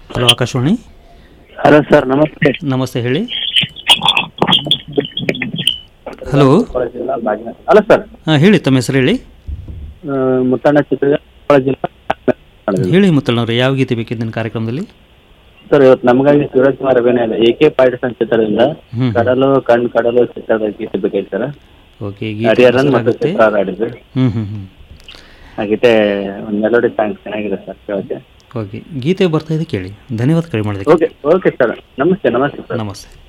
Hello Akashvani hello sir ನಮಸ್ತೆ ನಮಸ್ತೆ ಹೇಳಿ ಹಲೋ ಹಲೋ ಸರ್ ಹಾಂ ಹೇಳಿ ತಮ್ಮ ಹೆಸರು ಹೇಳಿ ಆ, ಮುತ್ತಣ್ಣ ಚಿತ್ರದುರ್ಗ ಜಿಲ್ಲಾ ಹೇಳಿ ಮುತ್ತಲ್ನವ್ರೆ ಯಾವ ಗೀತೆ ಬೇಕಿದ್ದು ನನ್ನ ಕಾರ್ಯಕ್ರಮದಲ್ಲಿ ಸರ್ ಇವತ್ತು ನಮಗಾಗಿ ಶಿವರಾಜ್ಕುಮಾರ್ ಅಭಿನಯದ ಎ ಕೆ ಪಾಟೀಲ್ ಚಿತ್ರದಿಂದ ಹ್ಮ್. ಕಡಲು ಕಣ್ ಕಡಲು ಚಿತ್ರದ ಗೀತೆ ಬೇಕಾಯ್ತು ಸರ್ ಓಕೆ ಹರಿಹರನ್ ಮತ್ತು ಗೀತೆ ಚಿತ್ರ ಆಡಿದ್ರು ಹ್ಞೂ ಹ್ಞೂ ಹ್ಞೂ ಆ ಗೀತೆ ಒಂದು ಮೆಲೋಡಿ ಸಾಂಗ್ ಚೆನ್ನಾಗಿದೆ ಸರ್ ಕೇಳೋಕ್ಕೆ ಓಕೆ ಗೀತೆ ಬರ್ತಾ ಇದೆ ಕೇಳಿ ಧನ್ಯವಾದ ಕರೆ ಮಾಡೋದಕ್ಕೆ ಓಕೆ ಓಕೆ ಸರ್ ನಮಸ್ತೆ ನಮಸ್ತೆ ಸರ್ ನಮಸ್ತೆ